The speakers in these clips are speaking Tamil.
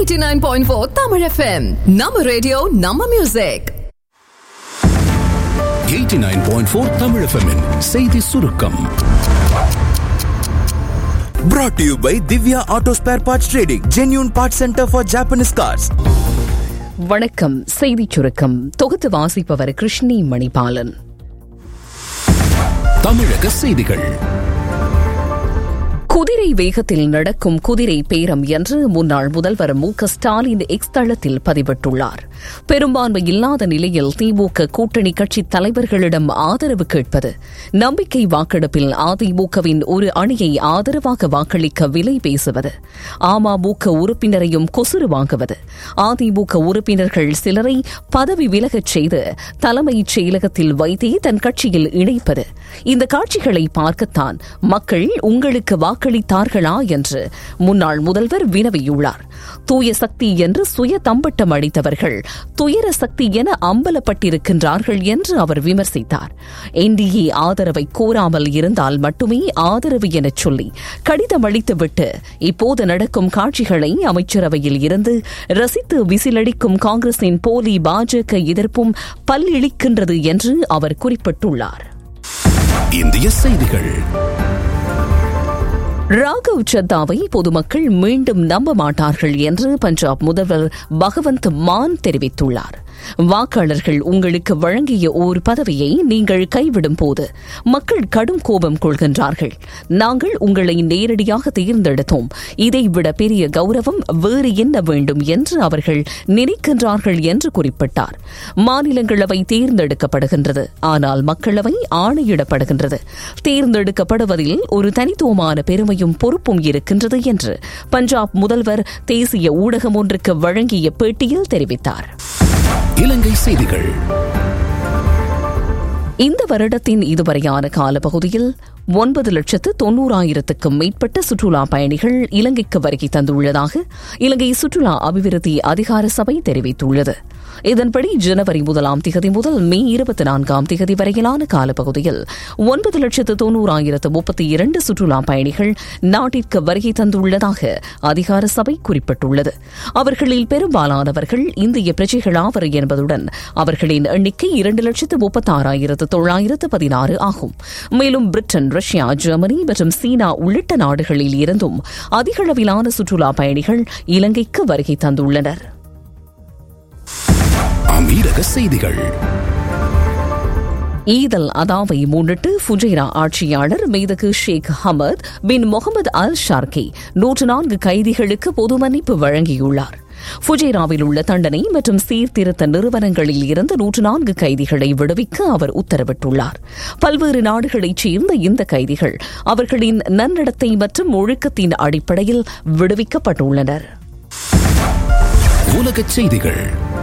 89.4 Tamil FM. நம்ம ரேடியோ நம்ம மியூசிக் 89.4 தமிழ் FM -இன் செய்தி சுருக்கம் Brought to you by Divya Auto Spare Parts Trading, genuine parts center for Japanese cars. வணக்கம் செய்திச் சுருக்கம் தொகுத்து வாசிப்பவர் கிருஷ்ணி மணிபாலன் தமிழக செய்திகள் குதிரை வேகத்தில் நடக்கும் குதிரை பேரம் என்று முன்னாள் முதல்வர் மு க ஸ்டாலின் எக்ஸ் தளத்தில் பதிவிட்டுள்ளார் பெரும்பான்மை இல்லாத நிலையில் திமுக கூட்டணி கட்சி தலைவர்களிடம் ஆதரவு கேட்பது நம்பிக்கை வாக்கெடுப்பில் அதிமுகவின் ஒரு அணியை ஆதரவாக வாக்களிக்க விலை பேசுவது அமமுக உறுப்பினரையும் கொசுறு வாங்குவது அதிமுக உறுப்பினர்கள் சிலரை பதவி விலகச் செய்து தலைமைச் செயலகத்தில் வைத்தே தன் கட்சியில் இணைப்பது இந்த காட்சிகளை பார்க்கத்தான் மக்கள் உங்களுக்கு வாக்களித்தார்களா என்று முன்னாள் முதல்வர் வினவியுள்ளார் தூய சக்தி என்று சுய தம்பட்டம் அடித்தவர்கள் துயர சக்தி என அம்பலப்பட்டிருக்கின்றார்கள் என்று அவர் விமர்சித்தார் என்டிஏ ஆதரவை கோராமல் இருந்தால் மட்டுமே ஆதரவு எனச் சொல்லி கடிதம் அளித்துவிட்டு இப்போது நடக்கும் காட்சிகளை அமைச்சரவையில் இருந்து ரசித்து விசிலடிக்கும் காங்கிரசின் போலி பாஜக எதிர்ப்பும் பல்லிழிக்கின்றது என்று அவர் குறிப்பிட்டுள்ளார் இந்திய செய்திகள் ராகவ் சத்தாவை பொதுமக்கள் மீண்டும் நம்ப மாட்டார்கள் என்று பஞ்சாப் முதல்வர் பகவந்த் மான் தெரிவித்துள்ளார் வாக்காளர்கள் உங்களுக்கு வழங்கிய ஓர் பதவியை நீங்கள் கைவிடும் போது மக்கள் கடும் கோபம் கொள்கின்றார்கள் நாங்கள் உங்களை நேரடியாக தேர்ந்தெடுத்தோம் இதைவிட பெரிய கௌரவம் வேறு என்ன வேண்டும் என்று அவர்கள் நினைக்கின்றார்கள் என்று குறிப்பிட்டார் மாநிலங்களவை தேர்ந்தெடுக்கப்படுகின்றது ஆனால் மக்களவை ஆணையிடப்படுகின்றது தேர்ந்தெடுக்கப்படுவதில் ஒரு தனித்துவமான பெருமையும் பொறுப்பும் இருக்கின்றது என்று பஞ்சாப் முதல்வர் தேசிய ஊடகம் ஒன்றுக்கு வழங்கிய பேட்டியில் தெரிவித்தார் இலங்கை செய்திகள் இந்த வருடத்தின் இதுவரையான காலப்பகுதியில் ஒன்பது லட்சத்து தொன்னூறாயிரத்துக்கும் மேற்பட்ட சுற்றுலா பயணிகள் இலங்கைக்கு வருகை தந்துள்ளதாக இலங்கை சுற்றுலா அபிவிருத்தி அதிகார சபை தெரிவித்துள்ளது இதன்படி ஜனவரி முதலாம் திகதி முதல் மே இருபத்தி நான்காம் திகதி வரையிலான காலப்பகுதியில் ஒன்பது லட்சத்து தொன்னூறாயிரத்து முப்பத்தி இரண்டு சுற்றுலா பயணிகள் நாட்டிற்கு வருகை தந்துள்ளதாக அதிகார சபை குறிப்பிட்டுள்ளது அவர்களில் பெரும்பாலானவர்கள் இந்திய பிரஜைகளாவர் என்பதுடன் அவர்களின் எண்ணிக்கை இரண்டு லட்சத்து முப்பத்தாறாயிரத்து தொள்ளாயிரத்து பதினாறு ஆகும் மேலும் பிரிட்டன் ரஷ்யா ஜெர்மனி மற்றும் சீனா உள்ளிட்ட நாடுகளில் இருந்தும் அதிகளவிலான சுற்றுலா பயணிகள் இலங்கைக்கு வருகை தந்துள்ளனர் அமீரக செய்திகள் ஈதல் அதாவை முன்னிட்டு ஃபுஜைரா ஆட்சியாளர் மீதகு Sheikh Hamad bin Mohammed Al Sharqi நூற்று நான்கு கைதிகளுக்கு பொது மன்னிப்பு வழங்கியுள்ளார் ஃபுஜைராவில் உள்ள தண்டனை மற்றும் சீர்திருத்த நிறுவனங்களில் இருந்து நூற்று நான்கு கைதிகளை விடுவிக்க அவர் உத்தரவிட்டுள்ளார் பல்வேறு நாடுகளைச் சேர்ந்த இந்த கைதிகள் அவர்களின் நன்னடத்தை மற்றும் ஒழுக்கத்தின் அடிப்படையில் விடுவிக்கப்பட்டுள்ளனர் உலகச் செய்திகள்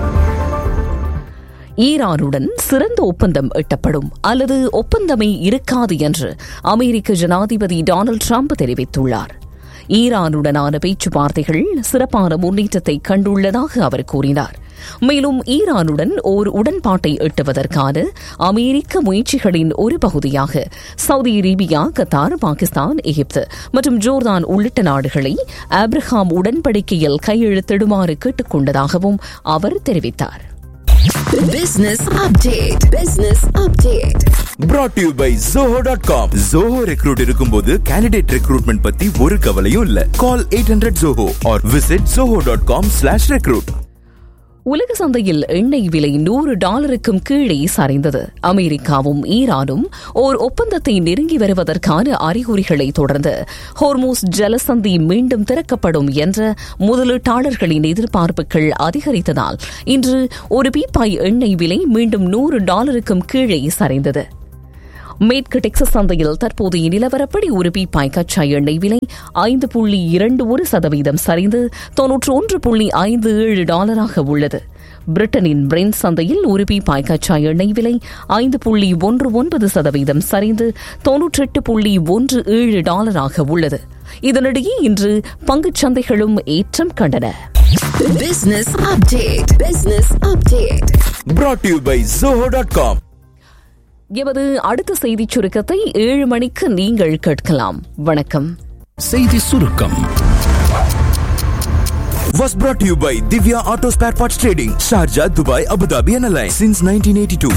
ஈரானுடன் சிறந்த ஒப்பந்தம் எட்டப்படும் அல்லது ஒப்பந்தமே இருக்காது என்று அமெரிக்க ஜனாதிபதி டொனால்டு ட்ரம்ப் தெரிவித்துள்ளார் ஈரானுடனான பேச்சுவார்த்தைகள் சிறப்பான முன்னேற்றத்தை கண்டுள்ளதாக அவர் கூறினார் மேலும் ஈரானுடன் ஓர் உடன்பாட்டை எட்டுவதற்கான அமெரிக்க முயற்சிகளின் ஒரு பகுதியாக Saudi Arabia Qatar Pakistan Egypt மற்றும் ஜோர்தான் உள்ளிட்ட நாடுகளை ஆப்ரஹாம் உடன்படிக்கையில் கையெழுத்திடுமாறு கேட்டுக் கொண்டதாகவும் அவர் தெரிவித்தார் Business update. Business update. Brought to you by Zoho.com. Zoho Recruit இருக்கும்போது candidate recruitment பத்தி ஒரு கவலையும் இல்ல. Call 800 Zoho or visit zoho.com slash recruit. உலக சந்தையில் எண்ணெய் விலை நூறு டாலருக்கும் கீழே சரிந்தது அமெரிக்காவும் ஈரானும் ஓர் ஒப்பந்தத்தை நெருங்கி வருவதற்கான அறிகுறிகளை தொடர்ந்து ஹோர்மூஸ் ஜலசந்தி மீண்டும் திறக்கப்படும் என்ற முதலீட்டாளர்களின் எதிர்பார்ப்புகள் அதிகரித்ததால் இன்று ஒரு பீப்பாய் எண்ணெய் விலை மீண்டும் நூறு டாலருக்கும் கீழே சரிந்தது மேற்கு டெக்சஸ் சந்தையில் தற்போதைய நிலவரப்படி ஒரு பீப்பாய் கச்சா எண்ணெய் விலை ஐந்து புள்ளி இரண்டு ஒரு சதவீதம் சரிந்து தொன்னூற்று ஒன்று புள்ளி ஐந்து ஏழு டாலராக உள்ளது பிரிட்டனின் பிரெண்ட் சந்தையில் ஒரு பீப்பாய் கச்சா எண்ணெய் விலை ஐந்து புள்ளி ஒன்று ஒன்பது சதவீதம் சரிந்து தொன்னூற்றெட்டு புள்ளி ஒன்று ஏழு டாலராக உள்ளது இதனிடையே இன்று பங்குச் சந்தைகளும் ஏற்றம் கண்டன Business update. Business update. Brought to you by Zoho.com. எமது அடுத்த செய்திச் சுருக்கத்தை ஏழு மணிக்கு நீங்கள் கேட்கலாம் வணக்கம் செய்தி சுருக்கம் was brought to you by Divya Auto Spare Parts Trading, Sharjah, Dubai, Abu Dhabi and Alliance since 1982.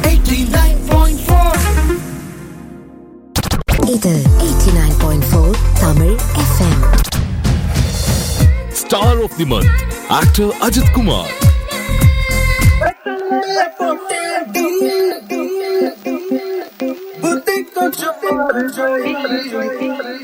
இது 89.4 Tamil FM Star of the month, actor Ajit Kumar. बुद्धि को चुप